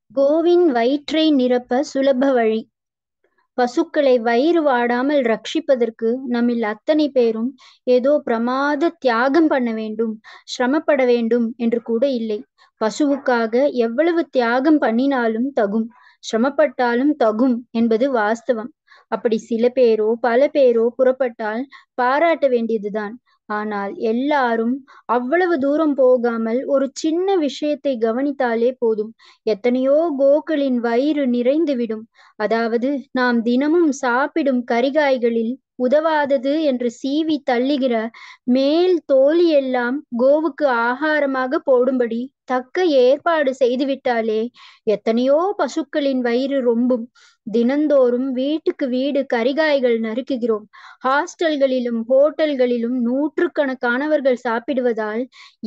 CoWIN வயிற்றை நிரப்ப சுலப வழி பசுக்களை வயிறு வாடாமல் ரட்சிப்பதற்கு நம்மில் அத்தனை பேரும் ஏதோ பிரமாத தியாகம் பண்ண வேண்டும் சிரமப்பட வேண்டும் என்று கூட இல்லை பசுவுக்காக எவ்வளவு தியாகம் பண்ணினாலும் தகும் சிரமப்பட்டாலும் தகும் என்பது வாஸ்தவம் அப்படி சில பேரோ பல பேரோ புறப்பட்டால் பாராட்ட வேண்டியதுதான் ஆனால் எல்லாரும் அவ்வளவு தூரம் போகாமல் ஒரு சின்ன விஷயத்தை கவனித்தாலே போதும் எத்தனையோ கோக்களின் வயிறு நிறைந்துவிடும் அதாவது நாம் தினமும் சாப்பிடும் கரிகாய்களில் உதவாதது என்று சீவி தள்ளுகிற மேல் தோலி எல்லாம் கோவுக்கு ஆகாரமாக போடும்படி தக்க ஏற்பாடு செய்துவிட்டாலே எத்தனையோ பசுக்களின் வயிறு ரொம்பும் தினந்தோறும் வீட்டுக்கு வீடு கரிகாய்கள் நறுக்குகிறோம் ஹாஸ்டல்களிலும் ஹோட்டல்களிலும் நூற்றுக்கணக்கானவர்கள் சாப்பிடுவதால்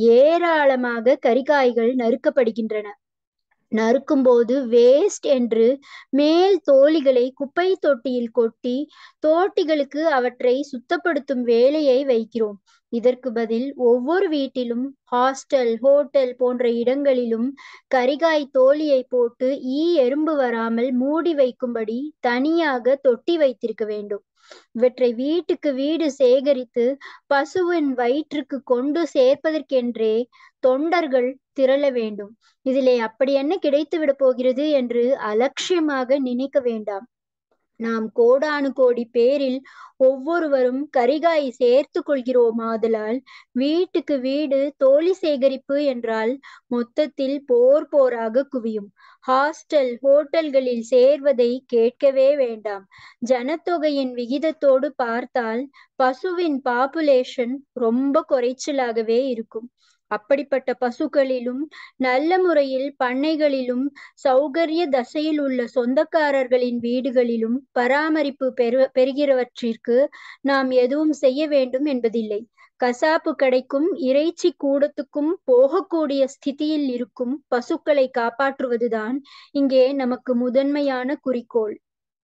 ஏராளமாக கரிகாய்கள் நறுக்கப்படுகின்றன நறுக்கும்போது வேஸ்ட் என்று மேல் தோலிகளை குப்பை தொட்டியில் கொட்டி தோட்டிகளுக்கு அவற்றை சுத்தப்படுத்தும் வேலையை வைக்கிறோம் இதற்கு பதில் ஒவ்வொரு வீட்டிலும் ஹாஸ்டல் ஹோட்டல் போன்ற இடங்களிலும் கரிகாய் தோலியை போட்டு ஈ எறும்பு வராமல் மூடி வைக்கும்படி தனியாக தொட்டி வைத்திருக்க வேண்டும் இவற்றை வீட்டுக்கு வீடு சேகரித்து பசுவின் வயிற்றுக்கு கொண்டு சேர்ப்பதற்கென்றே தொண்டர்கள் திரள வேண்டும் இதிலே அப்படி என்ன கிடைத்து விட போகிறது என்று அலட்சியமாக நினைக்க வேண்டாம் நாம் கோடானு கோடி பேரில் ஒவ்வொருவரும் கரிகாய் சேர்த்து கொள்கிறோம் ஆதலால் வீட்டுக்கு வீடு தோழி சேகரிப்பு என்றால் மொத்தத்தில் போர் போராக குவியும் ஹாஸ்டல் ஹோட்டல்களில் சேர்வதை கேட்கவே வேண்டாம் ஜனத்தொகையின் விகிதத்தோடு பார்த்தால் பசுவின் பாப்புலேஷன் ரொம்ப குறைச்சலாகவே இருக்கும் அப்படிப்பட்ட பசுக்களிலும் நல்ல முறையில் பண்ணைகளிலும் சௌகரிய தசையில் உள்ள சொந்தக்காரர்களின் வீடுகளிலும் பராமரிப்பு பெறு பெறுகிறவற்றிற்கு நாம் எதுவும் செய்ய வேண்டும் என்பதில்லை கசாப்பு கடைக்கும் இறைச்சி கூடத்துக்கும் போகக்கூடிய ஸ்திதியில் இருக்கும் பசுக்களை காப்பாற்றுவதுதான் இங்கே நமக்கு முதன்மையான குறிக்கோள்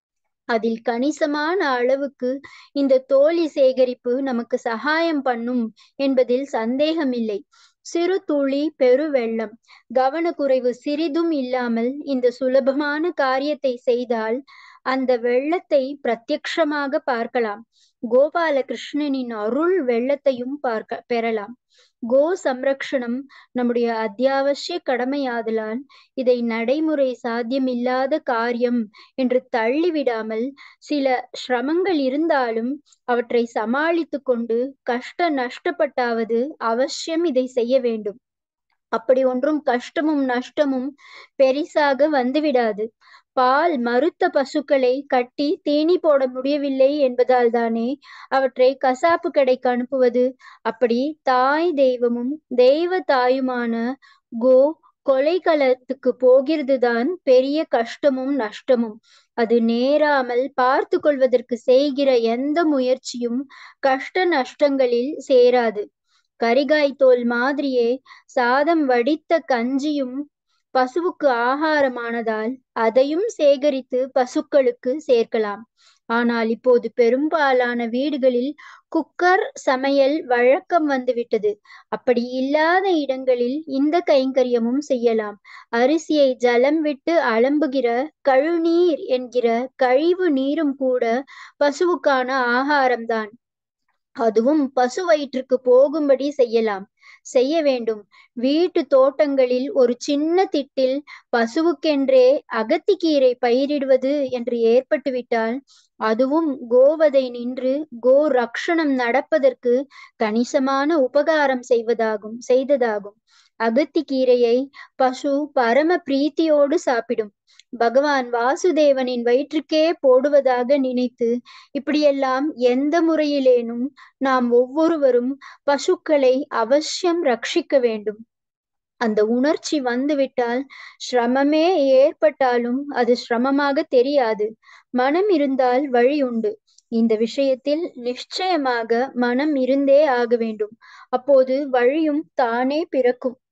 அதில் கணிசமான அளவுக்கு இந்த தோழி சேகரிப்பு நமக்கு சகாயம் பண்ணும் என்பதில் சந்தேகமில்லை சிறு துளி பெரு வெள்ளம் கவனக்குறைவு சிறிதும் இல்லாமல் இந்த சுலபமான காரியத்தை செய்தால் அந்த வெள்ளத்தை பிரத்யக்ஷமாக பார்க்கலாம் கோபாலகிருஷ்ணனின் அருள் வெள்ளத்தையும் பார்க்க பெறலாம் கோ சம்ரக்ஷணம் நம்முடைய அத்தியாவசிய கடமையாதலால் இதை நடைமுறை சாத்தியமில்லாத காரியம் என்று தள்ளிவிடாமல் சில சிரமங்கள் இருந்தாலும் அவற்றை சமாளித்து கொண்டு கஷ்ட நஷ்டப்பட்டாவது அவசியம் இதை செய்ய வேண்டும் அப்படி ஒன்றும் கஷ்டமும் நஷ்டமும் பெரிசாக வந்துவிடாது பால் மறுத்த பசுக்களை கட்டி தீனி போட முடியவில்லை என்பதால் தானே அவற்றை கசாப்பு கடைக்கு அனுப்புவது அப்படி தாய் தெய்வமும் தெய்வ தாயுமான கோ கொலைக்களத்துக்கு போகிறதுதான் பெரிய கஷ்டமும் நஷ்டமும் அது நேராமல் பார்த்து கொள்வதற்கு செய்கிற எந்த முயற்சியும் கஷ்ட நஷ்டங்களில் சேராது கரிகாய் தோல் மாதிரியே சாதம் வடித்த கஞ்சியும் பசுவுக்கு ஆகாரமானதால் அதையும் சேகரித்து பசுக்களுக்கு சேர்க்கலாம் ஆனால் இப்போது பெரும்பாலான வீடுகளில் குக்கர் சமையல் வழக்கம் வந்துவிட்டது அப்படி இல்லாத இடங்களில் இந்த கைங்கரியமும் செய்யலாம் அரிசியை ஜலம் விட்டு அலம்புகிற கழுநீர் என்கிற கழிவு நீரும் கூட பசுவுக்கான ஆகாரம்தான் அதுவும் பசு வயிற்றுக்கு போகும்படி செய்யலாம் செய்ய வேண்டும் வீட்டு தோட்டங்களில் ஒரு சின்ன திட்டில் பசுவுக்கென்றே அகத்திக்கீரை பயிரிடுவது என்று ஏற்பட்டுவிட்டால் அதுவும் கோவதை நின்று கோ ரக்ஷணம் நடப்பதற்கு கணிசமான உபகாரம் செய்வதாகும் செய்ததாகும் அகத்திக்கீரையை பசு பரம பிரீத்தியோடு சாப்பிடும் பகவான் வாசுதேவனின் வயிற்றுக்கே போடுவதாக நினைத்து இப்படியெல்லாம் எந்த முறையிலேனும் நாம் ஒவ்வொருவரும் பசுக்களை அவசியம் ரட்சிக்க வேண்டும் அந்த உணர்ச்சி வந்துவிட்டால் சிரமமே ஏற்பட்டாலும் அது சிரமமாக தெரியாது மனம் இருந்தால் வழி உண்டு இந்த விஷயத்தில் நிச்சயமாக மனம் இருந்தே ஆக வேண்டும் அப்போது வழியும் தானே பிறக்கும்